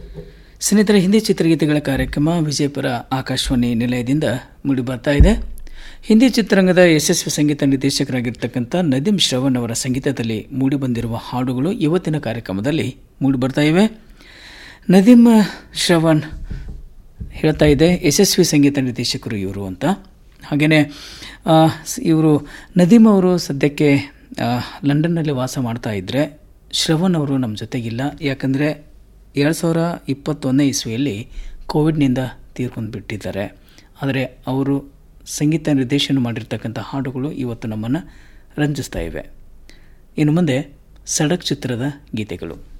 ಸ್ನೇಹಿತರೆ ಹಿಂದಿ ಚಿತ್ರಗೀತೆಗಳ ಕಾರ್ಯಕ್ರಮ ವಿಜಯಪುರ ಆಕಾಶವಾಣಿ ನಿಲಯದಿಂದ ಮೂಡಿಬರ್ತಾ ಇದೆ ಹಿಂದಿ ಚಿತ್ರರಂಗದ ಯಶಸ್ವಿ ಸಂಗೀತ ನಿರ್ದೇಶಕರಾಗಿರ್ತಕ್ಕಂಥ ನದೀಂ ಶ್ರವಣ್ ಅವರ ಸಂಗೀತದಲ್ಲಿ ಮೂಡಿಬಂದಿರುವ ಹಾಡುಗಳು ಇವತ್ತಿನ ಕಾರ್ಯಕ್ರಮದಲ್ಲಿ ಮೂಡಿಬರ್ತಾ ಇವೆ ನದೀಂ ಶ್ರವಣ್ ಹೇಳ್ತಾ ಇದೆ ಯಶಸ್ವಿ ಸಂಗೀತ ನಿರ್ದೇಶಕರು ಇವರು ಅಂತ ಹಾಗೆಯೇ ಇವರು ನದೀಮ್ ಅವರು ಸದ್ಯಕ್ಕೆ ಆ, ಲಂಡನ್ನಲ್ಲಿ ವಾಸ ಮಾಡ್ತಾ ಇದ್ದರೆ ಶ್ರವಣ್ ಅವರು ನಮ್ಮ ಜೊತೆಗಿಲ್ಲ ಯಾಕಂದರೆ ಎರಡು ಸಾವಿರ ಇಪ್ಪತ್ತೊಂದನೇ ಇಸ್ವಿಯಲ್ಲಿ ಕೋವಿಡ್ನಿಂದ ತೀರ್ಕೊಂಡು ಬಿಟ್ಟಿದ್ದಾರೆ ಆದರೆ ಅವರು ಸಂಗೀತ ನಿರ್ದೇಶನ ಮಾಡಿರ್ತಕ್ಕಂಥ ಹಾಡುಗಳು ಇವತ್ತು ನಮ್ಮನ್ನು ರಂಜಿಸ್ತಾ ಇವೆ ಇನ್ನು ಮುಂದೆ ಸಡಕ್ ಚಿತ್ರದ ಗೀತೆಗಳು